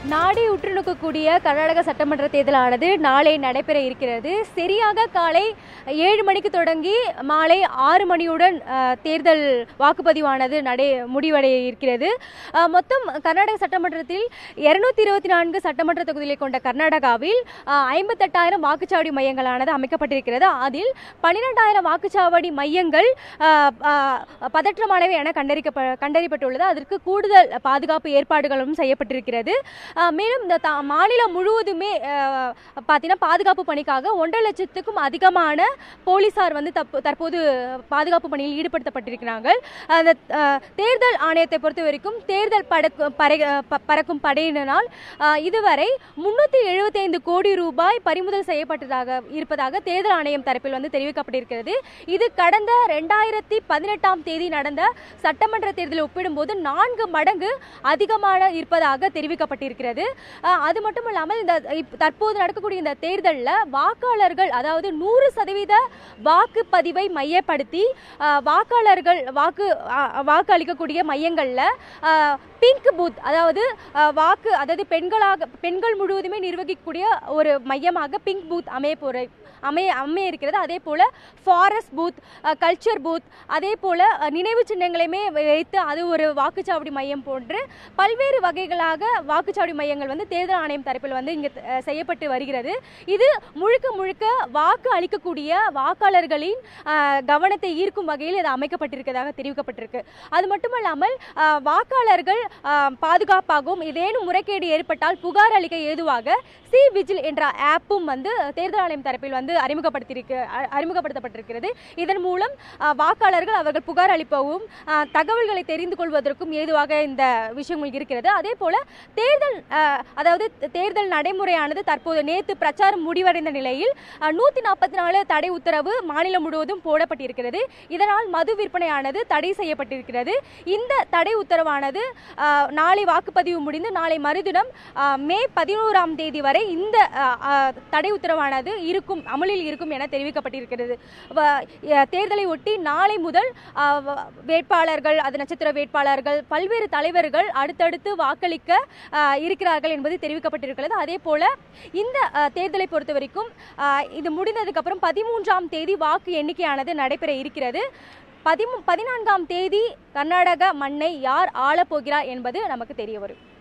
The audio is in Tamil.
நாடே உற்று நோக்கக்கூடிய கர்நாடக சட்டமன்ற தேர்தலானது நாளை நடைபெற இருக்கிறது சரியாக காலை ஏழு மணிக்கு தொடங்கி மாலை ஆறு மணியுடன் அஹ், தேர்தல் வாக்குப்பதிவானது நடை முடிவடைய இருக்கிறது அஹ், மொத்தம் கர்நாடக சட்டமன்றத்தில் இருநூத்தி இருபத்தி நான்கு சட்டமன்ற தொகுதிகளை கொண்ட கர்நாடகாவில் அஹ், ஐம்பத்தெட்டாயிரம் வாக்குச்சாவடி மையங்களானது அமைக்கப்பட்டிருக்கிறது அதில் பன்னிரெண்டாயிரம் வாக்குச்சாவடி மையங்கள் அஹ், அஹ், பதற்றமானவை என கண்டறிக்கப்ப கண்டறியப்பட்டுள்ளது அதற்கு கூடுதல் பாதுகாப்பு ஏற்பாடுகளும் செய்யப்பட்டிருக்கிறது அஹ், மேலும் இந்த தா- மாநிலம் முழுவதுமே அஹ், பார்த்தீங்கன்னா பாதுகாப்பு பணிக்காக ஒன்றரை லட்சத்துக்கும் அதிகமான போலீசார் வந்து தப்பு தற்போது பாதுகாப்பு பணியில் ஈடுபடுத்தப்பட்டிருக்கிறார்கள் அந்த அஹ், தேர்தல் ஆணையத்தை பொறுத்த வரைக்கும் தேர்தல் படக்கு பறை ப- பறக்கும் படையினரால் அஹ், இதுவரை முன்னூற்றி எழுபத்தைந்து கோடி ரூபாய் பறிமுதல் செய்யப்பட்டதாக இருப்பதாக தேர்தல் ஆணையம் தரப்பில் வந்து தெரிவிக்கப்பட்டிருக்கிறது இது கடந்த ரெண்டாயிரத்தி பதினெட்டாம் தேதி நடந்த சட்டமன்ற தேர்தலை ஒப்பிடும்போது நான்கு மடங்கு அதிகமான இருப்பதாக தெரிவிக்கப்பட்டிருக்கிறது அஹ், அது மட்டும் இல்லாமல் இந்த இப்- தற்போது நடக்கக்கூடிய இந்த தேர்தலில் வாக்காளர்கள் அதாவது நூறு சதவீத வாக்குப்பதிவை மையப்படுத்தி அஹ், வாக்காளர்கள் வாக்கு அ- வாக்கு அளிக்கக்கூடிய மையங்களில் பிங்க் பூத் அதாவது அஹ், வாக்கு அதாவது பெண்களாக பெண்கள் முழுவதுமே நிர்வகிக்கக்கூடிய ஒரு மையமாக பிங்க் பூத் அமைய போற அமைய அமைய இருக்கிறது அதே போல் ஃபாரஸ்ட் பூத் கல்ச்சர் பூத் அதே போல் நினைவு சின்னங்களையுமே வைத்து அது ஒரு வாக்குச்சாவடி மையம் போன்று பல்வேறு வகைகளாக வாக்குச்சாவடி மையங்கள் வந்து தேர்தல் ஆணையம் தரப்பில் வந்து இங்கே செய்யப்பட்டு வருகிறது இது முழுக்க முழுக்க வாக்கு அளிக்கக்கூடிய வாக்காளர்களின் அஹ், கவனத்தை ஈர்க்கும் வகையில் இது அமைக்கப்பட்டிருக்கிறதாக தெரிவிக்கப்பட்டிருக்கு அது மட்டுமல்லாமல் அஹ், வாக்காளர்கள் அஹ், பாதுகாப்பாகவும் ஏதேனும் முறைகேடு ஏற்பட்டால் புகார் அளிக்க ஏதுவாக சி விஜில் என்ற ஆப்பும் வந்து தேர்தல் ஆணையம் தரப்பில் வந்து அறிமுகப்படுத்தியிருக்கு அ- அறிமுகப்படுத்தப்பட்டிருக்கிறது இதன் மூலம் அஹ், வாக்காளர்கள் அவர்கள் புகார் அளிப்பவும் அஹ், தகவல்களை தெரிந்து கொள்வதற்கும் ஏதுவாக இந்த விஷயங்கள் இருக்கிறது அதே போல தேர்தல் அஹ், அதாவது தேர்தல் நடைமுறையானது தற்போது நேற்று பிரச்சாரம் முடிவடைந்த நிலையில் நூற்றி நாற்பத்தி நாலு தடை உத்தரவு மாநிலம் முழுவதும் போடப்பட்டிருக்கிறது இதனால் மது விற்பனையானது தடை செய்யப்பட்டிருக்கிறது இந்த தடை உத்தரவானது அஹ், நாளை வாக்குப்பதிவு முடிந்து நாளை மறுதினம் அஹ், மே பதினோராம் தேதி வரை இந்த அஹ், அஹ், தடை உத்தரவானது இருக்கும் அமலில் இருக்கும் என தெரிவிக்கப்பட்டிருக்கிறது வ- அஹ், தேர்தலை ஒட்டி நாளை முதல் அஹ், வ- வேட்பாளர்கள் அது நட்சத்திர வேட்பாளர்கள் பல்வேறு தலைவர்கள் அடுத்தடுத்து வாக்களிக்க அஹ், இருக்கிறார்கள் என்பது தெரிவிக்கப்பட்டிருக்கிறது அதே போல இந்த அஹ், தேர்தலை பொறுத்த வரைக்கும் அஹ், இது முடிந்ததுக்கப்புறம் பதிமூன்றாம் தேதி வாக்கு எண்ணிக்கையானது நடைபெற இருக்கிறது பதிமூ பதினான்காம் தேதி கர்நாடக மண்ணை யார் ஆளப் போகிறார் என்பது நமக்கு தெரிய வரும்